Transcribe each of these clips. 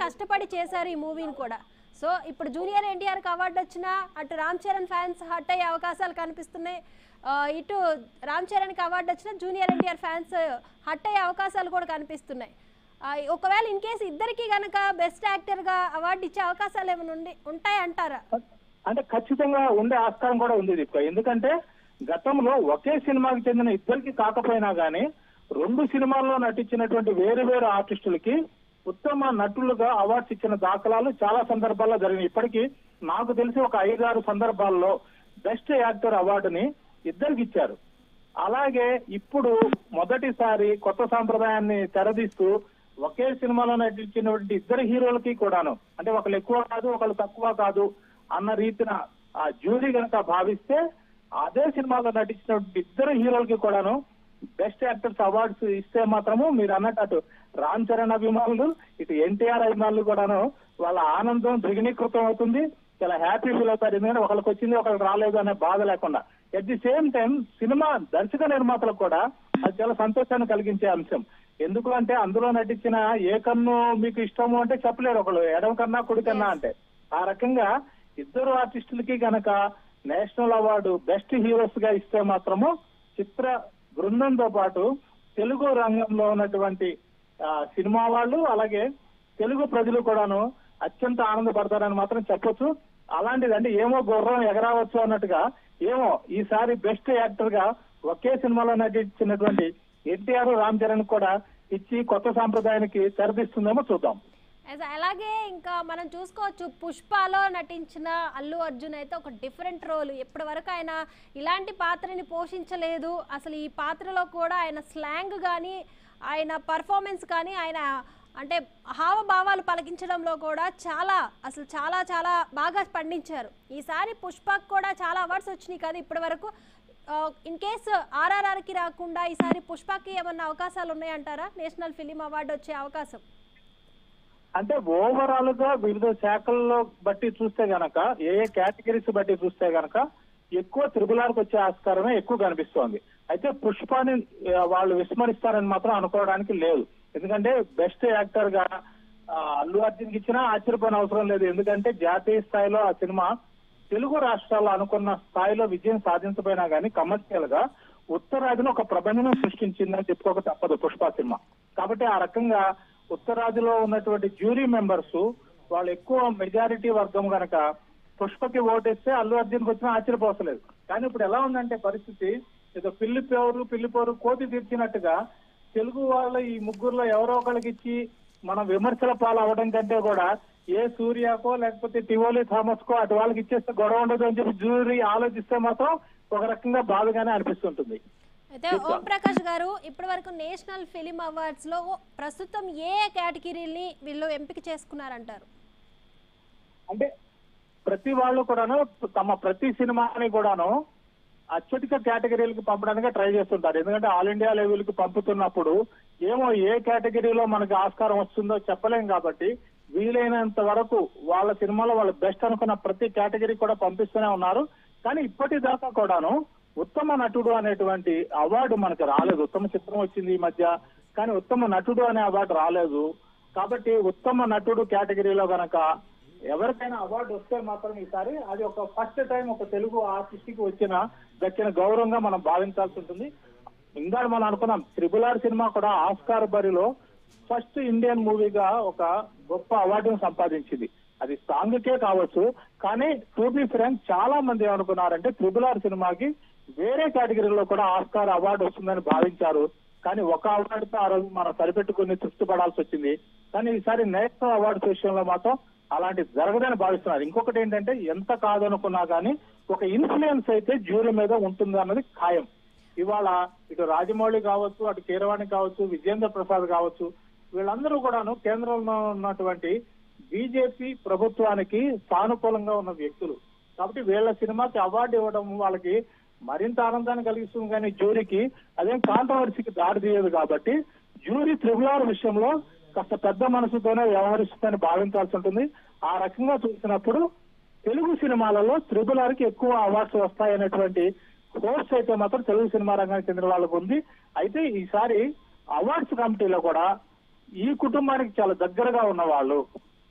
కష్టపడి చేశారు ఈ మూవీని కూడా సో ఇప్పుడు జూనియర్ ఎన్టీఆర్కి అవార్డు వచ్చినా అటు రామ్ చరణ్ ఫ్యాన్స్ హట్ అయ్యే అవకాశాలు కనిపిస్తున్నాయి ఆ, ఇటు రామ్ చరణ్కి అవార్డు వచ్చినా జూనియర్ ఎన్టీఆర్ ఫ్యాన్స్ హట్ అయ్యే అవకాశాలు కూడా కనిపిస్తున్నాయి ఆ, ఒకవేళ ఇన్ కేసు ఇద్దరికి గనక బెస్ట్ యాక్టర్గా అవార్డు ఇచ్చే అవకాశాలు ఏమైనా ఉండి ఉంటాయంటారా అంటే ఖచ్చితంగా ఉండే ఆస్కారం కూడా ఉంది దీపిక ఎందుకంటే గతంలో ఒకే సినిమాకి చెందిన ఇద్దరికి కాకపోయినా గానీ రెండు సినిమాల్లో నటించినటువంటి వేరు వేరు ఆర్టిస్టులకి ఉత్తమ నటులుగా అవార్డ్స్ ఇచ్చిన దాఖలాలు చాలా సందర్భాల్లో జరిగినాయి ఇప్పటికీ నాకు తెలిసి ఒక ఐదారు సందర్భాల్లో బెస్ట్ యాక్టర్ అవార్డుని ఇద్దరికి ఇచ్చారు అలాగే ఇప్పుడు మొదటిసారి కొత్త సాంప్రదాయాన్ని తెరదీస్తూ ఒకే సినిమాలో నటించినటువంటి ఇద్దరు హీరోలకి కూడాను అంటే ఒకళ్ళు ఎక్కువ కాదు ఒకళ్ళు తక్కువ కాదు అన్న రీతిన ఆ జ్యూరీ గనక భావిస్తే అదే సినిమాలో నటించినటువంటి ఇద్దరు హీరోలకి కూడాను బెస్ట్ యాక్టర్స్ అవార్డ్స్ ఇస్తే మాత్రము మీరు అన్నట్టు అటు రామ్ చరణ్ అభిమానులు ఇటు ఎన్టీఆర్ అభిమానులు కూడాను వాళ్ళ ఆనందం ద్విగుణీకృతం అవుతుంది చాలా హ్యాపీ ఫీల్ అవుతారు ఎందుకంటే ఒకరికి వచ్చింది ఒకరికి రాలేదు అనే బాధ లేకుండా ఎట్ ది సేమ్ టైం సినిమా దర్శక నిర్మాతలకు కూడా అది చాలా సంతోషాన్ని కలిగించే అంశం ఎందుకు అంటే అందులో నటించిన ఏ కన్ను మీకు ఇష్టము అంటే చెప్పలేరు ఒకళ్ళు ఎడమ కన్నా కుడి కన్నా అంటే ఆ రకంగా ఇద్దరు ఆర్టిస్టులకి గనక నేషనల్ అవార్డు బెస్ట్ హీరోస్ గా ఇస్తే మాత్రము చిత్ర బృందంతో పాటు తెలుగు రంగంలో ఉన్నటువంటి ఆ, సినిమా వాళ్ళు అలాగే తెలుగు ప్రజలు కూడాను అత్యంత ఆనందపడతారని మాత్రం చెప్పొచ్చు అలాంటిది అంటే ఏమో గుర్రం ఎగరావచ్చు అన్నట్టుగా ఏమో ఈసారి బెస్ట్ యాక్టర్ గా ఒకే సినిమాలో నటించినటువంటి ఎన్టీఆర్ రామ్ చరణ్ కూడా ఇచ్చి కొత్త సాంప్రదాయానికి తెరదీస్తుందేమో చూద్దాం As- అలాగే ఇంకా మనం చూసుకోవచ్చు పుష్పలో నటించిన అల్లు అర్జున్ అయితే ఒక డిఫరెంట్ రోల్ ఇప్పటి వరకు ఆయన ఇలాంటి పాత్రని పోషించలేదు అసలు ఈ పాత్రలో కూడా ఆయన స్లాంగ్ కానీ ఆయన పర్ఫార్మెన్స్ కానీ ఆయన అంటే హావభావాలు పలికించడంలో కూడా చాలా అసలు చాలా చాలా బాగా పండించారు ఈసారి పుష్పకు కూడా చాలా అవార్డ్స్ వచ్చినాయి కదా ఇప్పటి వరకు ఇన్ కేసు ఆర్ఆర్ఆర్కి రాకుండా ఈసారి పుష్పకి ఏమన్నా అవకాశాలు ఉన్నాయంటారా నేషనల్ ఫిలిం అవార్డు వచ్చే అవకాశం అంటే ఓవరాల్ గా వివిధ శాఖల్లో బట్టి చూస్తే గనక ఏ ఏ కేటగిరీస్ బట్టి చూస్తే గనక ఎక్కువ త్రిబులార్కి వచ్చే ఆస్కారమే ఎక్కువ కనిపిస్తోంది అయితే పుష్పాని ఆ, వాళ్ళు విస్మరిస్తారని మాత్రం అనుకోవడానికి లేదు ఎందుకంటే బెస్ట్ యాక్టర్ గా ఆ, అల్లు అర్జున్కి ఇచ్చినా ఆశ్చర్యపోయిన అవసరం లేదు ఎందుకంటే జాతీయ స్థాయిలో ఆ సినిమా తెలుగు రాష్ట్రాల్లో అనుకున్న స్థాయిలో విజయం సాధించబోయినా గానీ కమర్షియల్ గా ఉత్తరాదిలో ఒక ప్రబంధనం సృష్టించిందని చెప్పుకోక తప్పదు పుష్ప సినిమా కాబట్టి ఆ రకంగా ఉత్తరాదిలో ఉన్నటువంటి జ్యూరీ మెంబర్స్ వాళ్ళు ఎక్కువ మెజారిటీ వర్గం గనక పుష్పకి ఓటేస్తే అల్లు అర్జున్కి వచ్చినా ఆశ్చర్యపోసలేదు కానీ ఇప్పుడు ఎలా ఉందంటే పరిస్థితి ఏదో పిల్లి పేరు పిల్లి పేరు కోతి తీర్చినట్టుగా తెలుగు వాళ్ళ ఈ ముగ్గురులో ఎవరో ఒకరికి ఇచ్చి మనం విమర్శల పాలు అవడం కంటే కూడా ఏ సూర్యకో లేకపోతే టివోలి థామస్ కో అటు వాళ్ళకి ఇచ్చేస్తే గొడవ ఉండదు అని చెప్పి జ్యూరీ ఆలోచిస్తే మాత్రం ఒక రకంగా బాధగానే అనిపిస్తుంటుంది అయితే ఓం ప్రకాష్ గారు ఇప్పటి వరకు నేషనల్ ఫిలిం అవార్డ్స్ లో ప్రస్తుతం ఏ కేటగిరీని వీళ్ళు ఎంపిక చేసుకున్నారంటారు అంటే ప్రతి వాళ్ళు కూడాను తమ ప్రతి సినిమాని కూడాను అత్యధిక కేటగిరీలకు పంపడానికి ట్రై చేస్తుంటారు ఎందుకంటే ఆల్ ఇండియా లెవెల్ కి పంపుతున్నప్పుడు ఏమో ఏ కేటగిరీలో మనకి ఆస్కారం వస్తుందో చెప్పలేం కాబట్టి వీలైనంత వరకు వాళ్ళ సినిమాలో వాళ్ళు బెస్ట్ అనుకున్న ప్రతి కేటగిరీ కూడా పంపిస్తూనే ఉన్నారు కానీ ఇప్పటిదాకా కూడాను ఉత్తమ నటుడు అనేటువంటి అవార్డు మనకు రాలేదు ఉత్తమ చిత్రం వచ్చింది ఈ మధ్య కానీ ఉత్తమ నటుడు అనే అవార్డు రాలేదు కాబట్టి ఉత్తమ నటుడు కేటగిరీలో గనక ఎవరికైనా అవార్డు వస్తే మాత్రం ఈసారి అది ఒక ఫస్ట్ టైం ఒక తెలుగు ఆర్టిస్ట్ కి వచ్చిన దక్కిన గౌరవంగా మనం భావించాల్సి ఉంటుంది ఇంకా మనం అనుకున్నాం త్రిబుల్ ఆర్ సినిమా కూడా ఆస్కార్ బరిలో ఫస్ట్ ఇండియన్ మూవీగా ఒక గొప్ప అవార్డును సంపాదించింది అది సాంగ్ కే కావచ్చు కానీ టు బి ఫ్రాంక్ చాలా మంది ఏమనుకున్నారంటే త్రిబుల్ ఆర్ సినిమాకి వేరే కేటగిరీలో కూడా ఆస్కార్ అవార్డు వస్తుందని భావించారు కానీ ఒక అవార్డుతో ఆ రోజు మనం సరిపెట్టుకుని తృప్తి పడాల్సి వచ్చింది కానీ ఈసారి నేషనల్ అవార్డ్స్ విషయంలో మాత్రం అలాంటి జరగదని భావిస్తున్నారు ఇంకొకటి ఏంటంటే ఎంత కాదనుకున్నా కానీ ఒక ఇన్ఫ్లుయెన్స్ అయితే జ్యూరీ మీద ఉంటుంది అన్నది ఖాయం ఇవాళ ఇటు రాజమౌళి కావచ్చు అటు కీరవాణి కావచ్చు విజేంద్ర ప్రసాద్ కావచ్చు వీళ్ళందరూ కూడాను కేంద్రంలో ఉన్నటువంటి బీజేపీ ప్రభుత్వానికి సానుకూలంగా ఉన్న వ్యక్తులు కాబట్టి వీళ్ళ సినిమాకి అవార్డు ఇవ్వడం వాళ్ళకి మరింత ఆనందాన్ని కలిగిస్తుంది కానీ జ్యూరీకి అదేం కాంట్రవర్సీకి దారి తీయదు కాబట్టి జ్యూరీ త్రిబులార్ విషయంలో కాస్త పెద్ద మనసుతోనే వ్యవహరిస్తుందని భావించాల్సి ఉంటుంది ఆ రకంగా చూసినప్పుడు తెలుగు సినిమాలలో త్రిబులార్ కి ఎక్కువ అవార్డ్స్ వస్తాయనేటువంటి హోప్స్ అయితే మాత్రం తెలుగు సినిమా రంగానికి చెందిన వాళ్ళకు ఉంది అయితే ఈసారి అవార్డ్స్ కమిటీలో కూడా ఈ కుటుంబానికి చాలా దగ్గరగా ఉన్న వాళ్ళు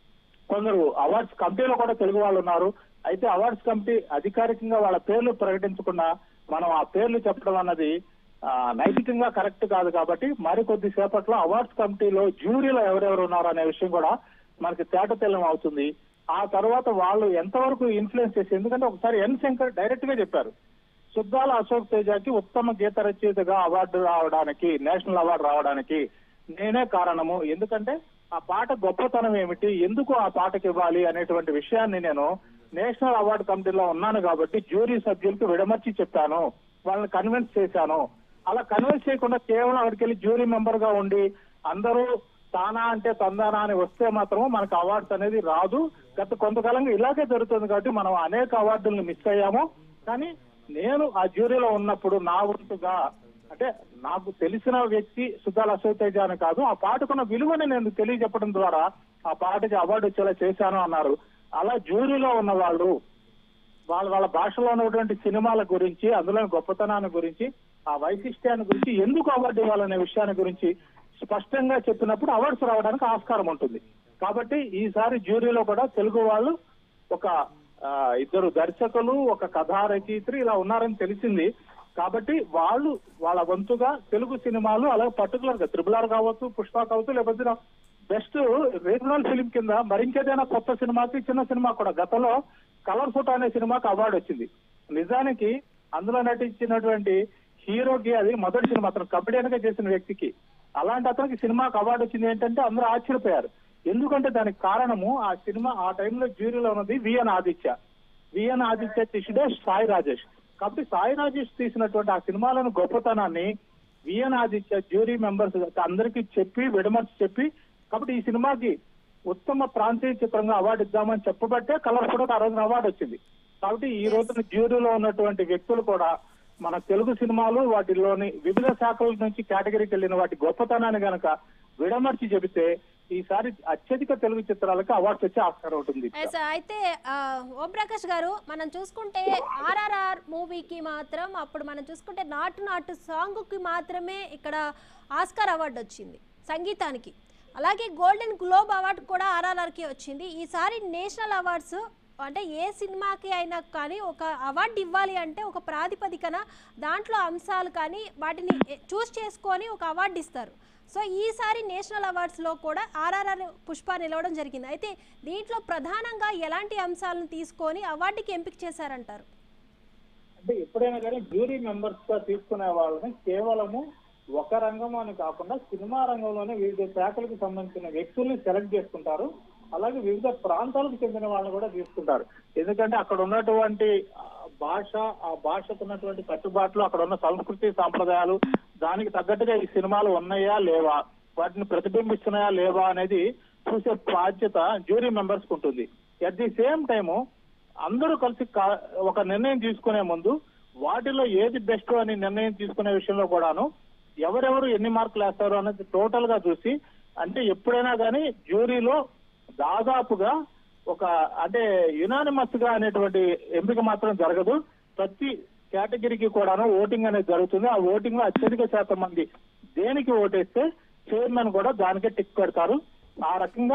కొందరు అవార్డ్స్ కమిటీలో కూడా తెలుగు వాళ్ళు ఉన్నారు అయితే అవార్డ్స్ కమిటీ అధికారికంగా వాళ్ళ పేర్లు ప్రకటించకుండా మనం ఆ పేర్లు చెప్పడం అన్నది ఆ, నైతికంగా కరెక్ట్ కాదు కాబట్టి మరి కొద్ది సేపట్లో అవార్డ్స్ కమిటీలో జ్యూరీలో ఎవరెవరు ఉన్నారు అనే విషయం కూడా మనకి తేటతెల్లం అవుతుంది ఆ తర్వాత వాళ్ళు ఎంతవరకు ఇన్ఫ్లుయెన్స్ చేసి ఎందుకంటే ఒకసారి ఎన్ శంకర్ డైరెక్ట్ గా చెప్పారు సుద్దాల అశోక్ తేజాకి ఉత్తమ గీత రచయితగా అవార్డు రావడానికి నేషనల్ అవార్డు రావడానికి నేనే కారణము ఎందుకంటే ఆ పాట గొప్పతనం ఏమిటి ఎందుకు ఆ పాటకి ఇవ్వాలి అనేటువంటి విషయాన్ని నేను నేషనల్ అవార్డు కమిటీలో ఉన్నాను కాబట్టి జ్యూరీ సభ్యులకు విడమర్చి చెప్పాను వాళ్ళని కన్విన్స్ చేశాను అలా కన్విన్స్ చేయకుండా కేవలం అక్కడికి వెళ్ళి జ్యూరీ మెంబర్ గా ఉండి అందరూ తానా అంటే తందానా అని వస్తే మాత్రం మనకు అవార్డ్స్ అనేది రాదు గత కొంతకాలంగా ఇలాగే జరుగుతుంది కాబట్టి మనం అనేక అవార్డులను మిస్ అయ్యాము కానీ నేను ఆ జ్యూరీలో ఉన్నప్పుడు నా వంతుగా అంటే నాకు తెలిసిన వ్యక్తి సుద్దాల అశోక్ తేజ అని కాదు ఆ పాటకున్న విలువని నేను తెలియజెప్పడం ద్వారా ఆ పాటకి అవార్డు వచ్చేలా చేశాను అన్నారు అలా జ్యూరీలో ఉన్న వాళ్ళు వాళ్ళ వాళ్ళ భాషలో ఉన్నటువంటి సినిమాల గురించి అందులోని గొప్పతనాన్ని గురించి ఆ వైశిష్ట్యాన్ని గురించి ఎందుకు అవార్డు ఇవ్వాలనే విషయాన్ని గురించి స్పష్టంగా చెప్పినప్పుడు అవార్డ్స్ రావడానికి ఆస్కారం ఉంటుంది కాబట్టి ఈసారి జ్యూరీలో కూడా తెలుగు వాళ్ళు ఒక ఆ, ఇద్దరు దర్శకులు ఒక కథా రచయిత్రి ఇలా ఉన్నారని తెలిసింది కాబట్టి వాళ్ళు వాళ్ళ వంతుగా తెలుగు సినిమాలు అలాగే పర్టికులర్ గా త్రిబుల్ ఆర్ కావచ్చు పుష్ప కావచ్చు లేకపోతే బెస్ట్ రీజనల్ ఫిలిం కింద మరింకేదైనా కొత్త సినిమాకి చిన్న సినిమా కూడా గతంలో కలర్ ఫోటో అనే సినిమాకి అవార్డు వచ్చింది నిజానికి అందులో నటించినటువంటి హీరోకి అది మొదటి సినిమా అతను కబడ్డీగా చేసిన వ్యక్తికి అలాంటి అతనికి సినిమాకి అవార్డు వచ్చింది ఏంటంటే అందరూ ఆశ్చర్యపోయారు ఎందుకంటే దానికి కారణము ఆ సినిమా ఆ టైంలో జ్యూరీలో ఉన్నది విఎన్ ఆదిత్య విఎన్ ఆదిత్య తీసిడే సాయి రాజేష్ కాబట్టి సాయి రాజేష్ తీసినటువంటి ఆ సినిమాలను గొప్పతనాన్ని విఎన్ ఆదిత్య జ్యూరీ మెంబర్స్ అందరికీ చెప్పి విడమర్చి చెప్పి కాబట్టి ఈ సినిమాకి ఉత్తమ ప్రాంతీయ చిత్రంగా అవార్డు ఇద్దామని చెప్పబట్టే కలర్ కూడా ఆ రోజున అవార్డు వచ్చింది కాబట్టి ఈ రోజున జ్యూరీలో ఉన్నటువంటి వ్యక్తులు కూడా మన తెలుగు సినిమాలు వాటిలోని వివిధ శాఖల నుంచి కేటగిరీకి వెళ్ళిన వాటి గొప్పతనాన్ని గనక విడమర్చి చెబితే ఈసారి అత్యధిక తెలుగు చిత్రాలకు అవార్డ్స్ వచ్చే ఆస్కారం ఉంటుంది ఎస్, అయితే ఆ, ఓం ప్రకాష్ గారు మనం చూసుకుంటే ఆర్ఆర్ఆర్ మూవీకి మాత్రం అప్పుడు మనం చూసుకుంటే నాటు నాటు సాంగ్కి మాత్రమే ఇక్కడ ఆస్కార్ అవార్డు వచ్చింది సంగీతానికి అలాగే గోల్డెన్ గ్లోబ్ అవార్డు కూడా ఆర్ఆర్ఆర్కి వచ్చింది ఈసారి నేషనల్ అవార్డ్స్ అంటే ఏ సినిమాకి అయినా కానీ ఒక అవార్డు ఇవ్వాలి అంటే ఒక ప్రాతిపదికన దాంట్లో అంశాలు కానీ వాటిని చూస్ చేసుకొని ఒక అవార్డు ఇస్తారు సో ఈసారి నేషనల్ అవార్డ్స్లో కూడా ఆర్ఆర్ఆర్ పుష్ప నిలవడం జరిగింది అయితే దీంట్లో ప్రధానంగా ఎలాంటి అంశాలను తీసుకొని అవార్డుకి ఎంపిక చేశారంటారు అంటే ఎప్పుడైనా కానీ జ్యూరీ మెంబర్స్ గా తీసుకునే వాళ్ళని కేవలము ఒక రంగం అని కాకుండా సినిమా రంగంలోనే వివిధ శాఖలకు సంబంధించిన వ్యక్తుల్ని సెలెక్ట్ చేసుకుంటారు అలాగే వివిధ ప్రాంతాలకు చెందిన వాళ్ళని కూడా తీసుకుంటారు ఎందుకంటే అక్కడ ఉన్నటువంటి ఆ, భాష ఆ భాషకు ఉన్నటువంటి కట్టుబాట్లు అక్కడ ఉన్న సంస్కృతి సాంప్రదాయాలు దానికి తగ్గట్టుగా ఈ సినిమాలు ఉన్నాయా లేవా వాటిని ప్రతిబింబిస్తున్నాయా లేవా అనేది చూసే బాధ్యత జ్యూరీ మెంబర్స్ ఉంటుంది అట్ ది సేమ్ టైము అందరూ కలిసి కా- ఒక నిర్ణయం తీసుకునే ముందు వాటిలో ఏది బెస్ట్ అని నిర్ణయం తీసుకునే విషయంలో కూడాను ఎవరెవరు ఎన్ని మార్కులు వేస్తారు అనేది టోటల్ గా చూసి అంటే ఎప్పుడైనా కానీ జ్యూరీలో దాదాపుగా ఒక అంటే యునానిమస్ గా అనేటువంటి ఎంపిక మాత్రం జరగదు ప్రతి కేటగిరీకి కూడాను ఓటింగ్ అనేది జరుగుతుంది ఆ ఓటింగ్ లో అత్యధిక శాతం మంది దేనికి ఓటేస్తే చైర్మన్ కూడా దానికే టిక్ పెడతారు ఆ రకంగా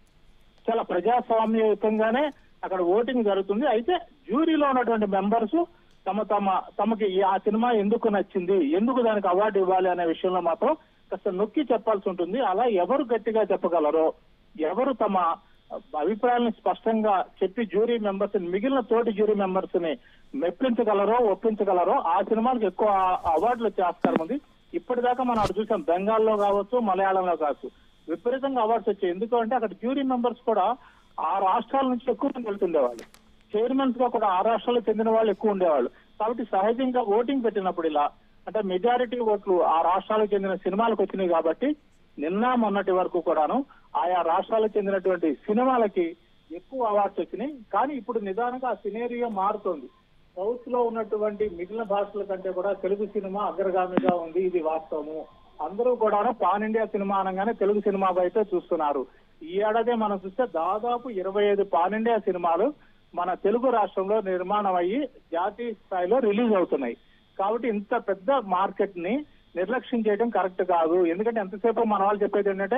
చాలా ప్రజాస్వామ్యయుతంగానే అక్కడ ఓటింగ్ జరుగుతుంది అయితే జ్యూరీలో ఉన్నటువంటి మెంబర్స్ తమ తమ తమకి ఈ- ఆ సినిమా ఎందుకు నచ్చింది ఎందుకు దానికి అవార్డు ఇవ్వాలి అనే విషయంలో మాత్రం కాస్త నొక్కి చెప్పాల్సి ఉంటుంది అలా ఎవరు గట్టిగా చెప్పగలరో ఎవరు తమ అభిప్రాయాలను స్పష్టంగా చెప్పి జ్యూరీ మెంబర్స్ మిగిలిన తోటి జ్యూరీ మెంబర్స్ ని మెప్పించగలరో ఒప్పించగలరో ఆ సినిమాలకు ఎక్కువ అవార్డులు వచ్చే ఆస్కారం ఉంది ఇప్పటిదాకా మనం అటు చూసాం బెంగాల్లో కావచ్చు మలయాళంలో కావచ్చు విపరీతంగా అవార్డ్స్ వచ్చాయి ఎందుకంటే అక్కడ జ్యూరీ మెంబర్స్ కూడా ఆ రాష్ట్రాల నుంచి ఎక్కువ మంది వెళ్తుండేవాళ్ళు చైర్మన్స్ గా కూడా ఆ రాష్ట్రాలకు చెందిన వాళ్ళు ఎక్కువ ఉండేవాళ్ళు కాబట్టి సహజంగా ఓటింగ్ పెట్టినప్పుడు ఇలా అంటే మెజారిటీ ఓట్లు ఆ రాష్ట్రాలకు చెందిన సినిమాలకు వచ్చినాయి కాబట్టి నిన్న మొన్నటి వరకు కూడాను ఆయా రాష్ట్రాలకు చెందినటువంటి సినిమాలకి ఎక్కువ అవార్డ్స్ వచ్చినాయి కానీ ఇప్పుడు నిదానంగా ఆ సినేరియో మారుతోంది సౌత్ లో ఉన్నటువంటి మిగిలిన భాషల కంటే కూడా తెలుగు సినిమా అగ్రగామిగా ఉంది ఇది వాస్తవము అందరూ కూడా పాన్ ఇండియా సినిమా అనగానే తెలుగు సినిమా బయట చూస్తున్నారు ఈ ఏడాదే మనం చూస్తే దాదాపు ఇరవై ఐదు పాన్ ఇండియా సినిమాలు మన తెలుగు రాష్ట్రంలో నిర్మాణం అయ్యి జాతీయ స్థాయిలో రిలీజ్ అవుతున్నాయి కాబట్టి ఇంత పెద్ద మార్కెట్ ని నిర్లక్ష్యం చేయడం కరెక్ట్ కాదు ఎందుకంటే ఎంతసేపు మన వాళ్ళు చెప్పేది ఏంటంటే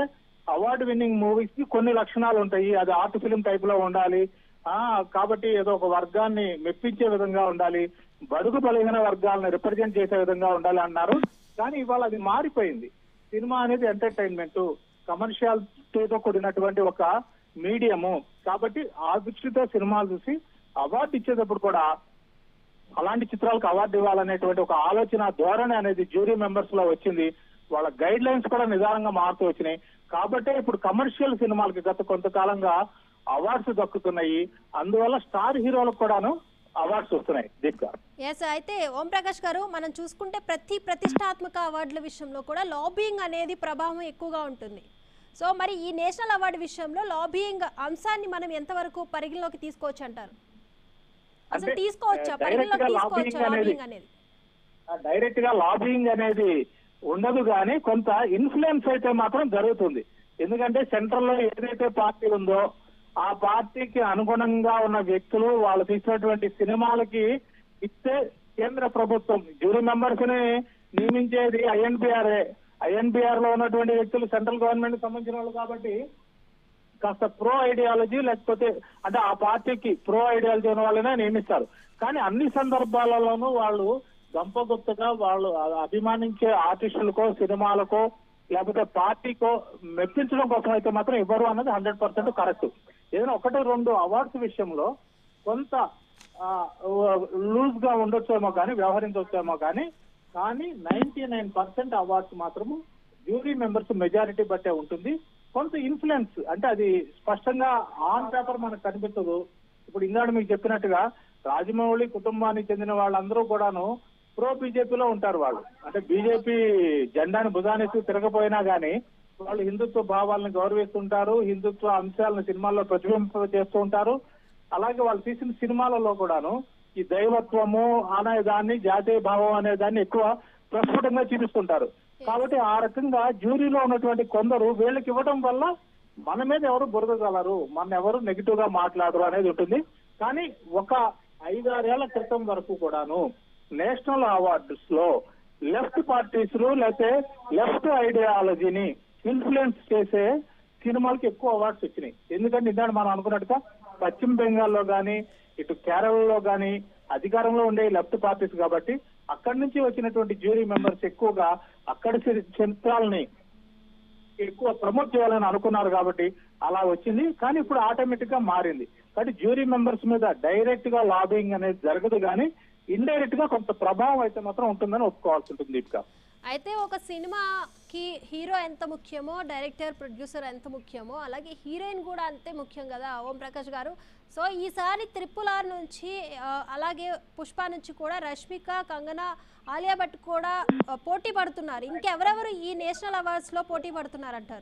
అవార్డు విన్నింగ్ మూవీస్ కి కొన్ని లక్షణాలు ఉంటాయి అది ఆర్ట్ ఫిలిం టైప్ లో ఉండాలి ఆ కాబట్టి ఏదో ఒక వర్గాన్ని మెప్పించే విధంగా ఉండాలి బడుగు బలహీన వర్గాలను రిప్రజెంట్ చేసే విధంగా ఉండాలి అన్నారు కానీ ఇవాళ అది మారిపోయింది సినిమా అనేది ఎంటర్టైన్మెంట్ కమర్షియాలిటీతో కూడినటువంటి ఒక మీడియము కాబట్టి ఆ దృష్టితో సినిమాలు చూసి అవార్డు ఇచ్చేటప్పుడు కూడా అలాంటి చిత్రాలకు అవార్డు ఇవ్వాలనేటువంటి ఒక ఆలోచన ధోరణి అనేది జ్యూరీ మెంబర్స్ లో వచ్చింది వాళ్ళ గైడ్ లైన్స్ కూడా నిదానంగా మారుతూ వచ్చినాయి కాబట్టే ఇప్పుడు కమర్షియల్ సినిమాలకి గత కొంతకాలంగా అవార్డ్స్ దక్కుతున్నాయి అందువల్ల స్టార్ హీరోలకు కూడాను అవార్డ్స్ వస్తున్నాయి దీపిక ఎస్ అయితే ఓం ప్రకాష్ గారు మనం చూసుకుంటే ప్రతి ప్రతిష్టాత్మక అవార్డుల విషయంలో కూడా లాబింగ్ అనేది ప్రభావం ఎక్కువగా ఉంటుంది సో మరి ఈ నేషనల్ అవార్డు విషయంలో లాబింగ్ అంశాన్ని మనం ఎంతవరకు పరిగణలోకి తీసుకోవచ్చు అంటారు అసలు అంటే, తీసుకోవచ్చా ఆ, పరిగణలోకి direct గా తీసుకోవచ్చా lobbying అనేది- లాబింగ్ అనేది డైరెక్ట్ గా లాబింగ్ అనేది ఉండదు కానీ కొంత ఇన్ఫ్లుయెన్స్ అయితే మాత్రం జరుగుతుంది ఎందుకంటే సెంట్రల్ లో ఏదైతే పార్టీ ఉందో ఆ పార్టీకి అనుగుణంగా ఉన్న వ్యక్తులు వాళ్ళు తీసినటువంటి సినిమాలకి ఇస్తే కేంద్ర ప్రభుత్వం జ్యూరీ మెంబర్స్ ని నియమించేది ఐఎన్పిఆర్ ఐఎన్పిఆర్ లో ఉన్నటువంటి వ్యక్తులు సెంట్రల్ గవర్నమెంట్ కి సంబంధించిన వాళ్ళు కాబట్టి కాస్త ప్రో ఐడియాలజీ లేకపోతే అంటే ఆ పార్టీకి ప్రో ఐడియాలజీ ఉన్న వాళ్ళనే నియమిస్తారు కానీ అన్ని సందర్భాలలోనూ వాళ్ళు గంపగుత్తగా వాళ్ళు అభిమానించే ఆర్టిస్టులకో సినిమాలకో లేకపోతే పార్టీకో మెప్పించడం కోసం అయితే మాత్రం ఇవ్వరు అన్నది హండ్రెడ్ పర్సెంట్ కరెక్ట్ ఏదైనా ఒకటి రెండు అవార్డ్స్ విషయంలో కొంత లూజ్ గా ఉండొచ్చేమో కానీ వ్యవహరించవచ్చేమో కానీ కానీ నైన్టీ నైన్ పర్సెంట్ అవార్డ్స్ మాత్రము జ్యూరీ మెంబర్స్ మెజారిటీ బట్టే ఉంటుంది కొంత ఇన్ఫ్లుయెన్స్ అంటే అది స్పష్టంగా ఆన్ పేపర్ మనకు కనిపించదు ఇప్పుడు ఇందాక మీకు చెప్పినట్టుగా రాజమౌళి కుటుంబానికి చెందిన వాళ్ళందరూ కూడాను ప్రో బీజేపీలో ఉంటారు వాళ్ళు అంటే బీజేపీ జెండాని భుజానికి తిరగపోయినా గానీ వాళ్ళు హిందుత్వ భావాలను గౌరవిస్తుంటారు హిందుత్వ అంశాలను సినిమాల్లో ప్రతిబింబ చేస్తూ ఉంటారు అలాగే వాళ్ళు తీసిన సినిమాలలో కూడాను ఈ దైవత్వము అనే దాన్ని జాతీయ భావం అనే దాన్ని ఎక్కువ ప్రస్ఫుటంగా చూపిస్తుంటారు కాబట్టి ఆ రకంగా జ్యూరీలో ఉన్నటువంటి కొందరు వీళ్ళకి ఇవ్వడం వల్ల మన మీద ఎవరు బురదగలరు మన ఎవరు నెగిటివ్ గా మాట్లాడరు అనేది ఉంటుంది కానీ ఒక ఐదారేళ్ల క్రితం వరకు కూడాను నేషనల్ అవార్డ్స్ లో లెఫ్ట్ పార్టీస్ లేకపోతే లెఫ్ట్ ఐడియాలజీని ఇన్ఫ్లుయెన్స్ చేసే సినిమాలకి ఎక్కువ అవార్డ్స్ వచ్చినాయి ఎందుకంటే ఇందాక మనం అనుకున్నట్టుగా పశ్చిమ బెంగాల్లో గానీ ఇటు కేరళలో గానీ అధికారంలో ఉండే లెఫ్ట్ పార్టీస్ కాబట్టి అక్కడి నుంచి వచ్చినటువంటి జ్యూరీ మెంబర్స్ ఎక్కువగా అక్కడి చి- చిత్రాలని ఎక్కువ ప్రమోట్ చేయాలని అనుకున్నారు కాబట్టి అలా వచ్చింది కానీ ఇప్పుడు ఆటోమేటిక్ గా మారింది కాబట్టి జ్యూరీ మెంబర్స్ మీద డైరెక్ట్ గా లాబింగ్ అనేది జరగదు కానీ ఇండైరెక్ట్ గా కొంత ప్రభావం అయితే మాత్రం ఉంటుందని ఒప్పుకోవాల్సి ఉంటుంది దీపిక అయితే ఒక సినిమాకి హీరో ఎంత ముఖ్యమో డైరెక్టర్ ప్రొడ్యూసర్ ఎంత ముఖ్యమో అలాగే హీరోయిన్ కూడా అంతే ముఖ్యం కదా ఓం ప్రకాష్ గారు సో ఈసారి త్రిపుల్ ఆర్ నుంచి ఆ, అలాగే పుష్ప నుంచి కూడా రష్మిక కంగన ఆలియా భట్ కూడా ఆ, పోటీ పడుతున్నారు ఇంకెవరెవరు ఈ నేషనల్ అవార్డ్స్లో పోటీ పడుతున్నారంటారు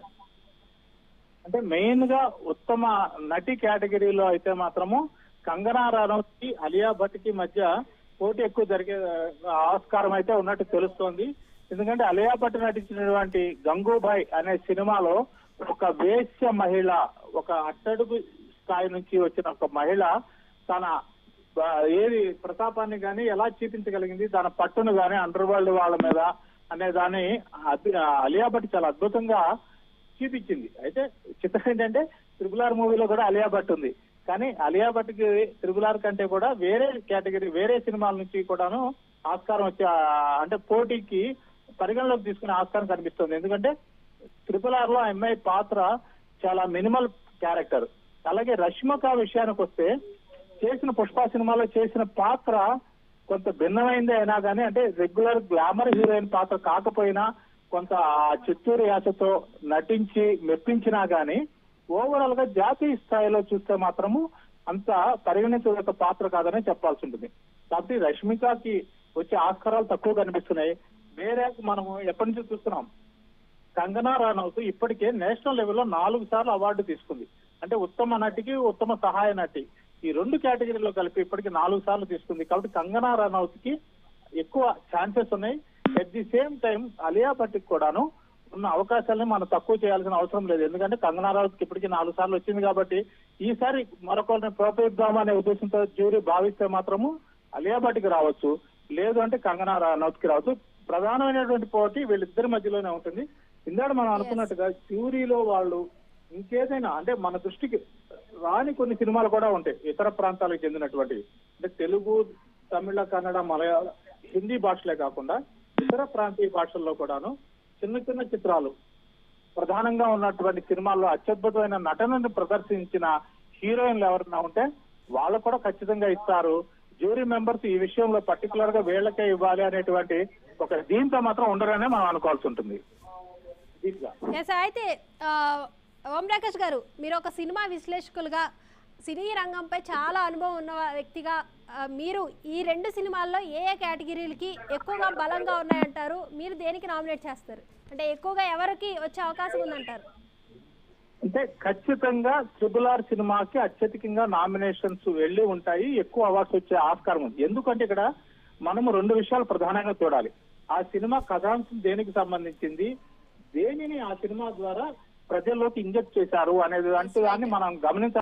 అంటే మెయిన్ గా ఉత్తమ నటి కేటగిరీలో అయితే మాత్రము కంగనా రనౌత్ కి అలియా భట్ కి మధ్య పోటీ ఎక్కువ జరిగే ఆ, ఆస్కారం అయితే ఉన్నట్టు తెలుస్తోంది ఎందుకంటే అలియా భట్ నటించినటువంటి గంగూబాయ్ అనే సినిమాలో ఒక వేశ్య మహిళ ఒక అట్టడుగు స్థాయి నుంచి వచ్చిన ఒక మహిళ తన ఆ, ఏది ప్రతాపాన్ని గాని ఎలా చూపించగలిగింది తన పట్టును గాని అండర్ వరల్డ్ వాళ్ళ మీద అనే దాన్ని అద్భు- అలియా భట్ చాలా అద్భుతంగా చూపించింది అయితే చిత్రం ఏంటంటే త్రిపుల్ ఆర్ మూవీలో కూడా అలియా భట్ ఉంది కానీ అలియా భట్ కి త్రిపుల్ ఆర్ కంటే కూడా వేరే కేటగిరీ వేరే సినిమాల నుంచి కూడాను ఆస్కారం వచ్చే ఆ, అంటే పోటీకి పరిగణలోకి తీసుకునే ఆస్కారం కనిపిస్తుంది ఎందుకంటే త్రిపుల్ ఆర్ లో ఆ అమ్మాయి పాత్ర చాలా మినిమల్ క్యారెక్టర్ అలాగే రష్మిక విషయానికి వస్తే చేసిన పుష్ప సినిమాలో చేసిన పాత్ర కొంత భిన్నమైంది అయినా కానీ అంటే రెగ్యులర్ గ్లామర్ హీరోయిన్ పాత్ర కాకపోయినా కొంత ఆ చిత్తూరు యాసతో నటించి మెప్పించినా గానీ ఓవరాల్ గా జాతీయ స్థాయిలో చూస్తే మాత్రము అంత పరిగణించదగ్గ పాత్ర కాదనే చెప్పాల్సి ఉంటుంది కాబట్టి రష్మికకి వచ్చే ఆస్కారాలు తక్కువ కనిపిస్తున్నాయి వేరే మనము ఎప్పటి నుంచి చూస్తున్నాం కంగనా రనౌత్ ఇప్పటికే నేషనల్ లెవెల్లో నాలుగు సార్లు అవార్డు తీసుకుంది అంటే ఉత్తమ నటికి ఉత్తమ సహాయ నటి ఈ రెండు కేటగిరీలో కలిపి ఇప్పటికి నాలుగు సార్లు తీసుకుంది కాబట్టి కంగనా రనౌత్ కి ఎక్కువ ఛాన్సెస్ ఉన్నాయి at the same time Alia భట్కి కూడాను ఉన్న అవకాశాలను మనం తక్కువ చేయాల్సిన అవసరం లేదు ఎందుకంటే కంగనా రనౌత్ కి ఇప్పటికి నాలుగు సార్లు వచ్చింది కాబట్టి ఈసారి మరొకరిని ప్రోత్సహిద్దామనే ఉద్దేశంతో జ్యూరీ భావిస్తే మాత్రము అలియా భట్కి రావచ్చు లేదు అంటే కంగనా రనౌత్ కి రావచ్చు ప్రధానమైనటువంటి పోటీ వీళ్ళిద్దరి మధ్యలోనే ఉంటుంది ఇందాక మనం అనుకున్నట్టుగా జ్యూరీలో వాళ్ళు ఇంకేదైనా అంటే మన దృష్టికి రాని కొన్ని సినిమాలు కూడా ఉంటాయి ఇతర ప్రాంతాలకు చెందినటువంటివి అంటే తెలుగు తమిళ కన్నడ మలయాళ హిందీ భాషలే కాకుండా ఇతర ప్రాంతీయ భాషల్లో కూడాను చిన్న చిన్న చిత్రాలు ప్రధానంగా ఉన్నటువంటి సినిమాల్లో అత్యద్భుతమైన నటనను ప్రదర్శించిన హీరోయిన్లు ఎవరైనా ఉంటే వాళ్ళు కూడా ఖచ్చితంగా ఇస్తారు జ్యూరీ మెంబర్స్ ఈ విషయంలో పర్టికులర్ గా వీళ్ళకే ఇవ్వాలి అనేటువంటి ఒక దీంతో మాత్రం ఉండరనే మనం అనుకోవాల్సి ఉంటుంది దీంట్లో. ఎస్ అయితే ఆ, ఓం ప్రకాష్ గారు మీరు ఒక సినిమా విశ్లేషకులుగా సినీ రంగంపై చాలా అనుభవం ఉన్న వ్యక్తిగా ఆ, మీరు ఈ రెండు సినిమాల్లో ఏ ఏ కేటగిరీలకి ఎక్కువగా బలంగా ఉన్నాయంటారు మీరు దేనికి నామినేట్ చేస్తారు అంటే ఎక్కువగా ఎవరికి వచ్చే అవకాశం ఉందంటారు అంటే ఖచ్చితంగా ట్రిపుల్ ఆర్ సినిమాకి అత్యధికంగా నామినేషన్స్ వెళ్ళి ఉంటాయి ఎక్కువ అవార్డ్స్ వచ్చే ఆస్కారం ఉంది ఎందుకంటే ఇక్కడ మనము రెండు విషయాలు ప్రధానంగా చూడాలి ఆ సినిమా కథాంశం దేనికి సంబంధించింది దేనిని ఆ సినిమా ద్వారా ప్రజల్లోకి ఇంజెక్ట్ చేశారు అనేది అంటే దాన్ని మనం గమనించాలి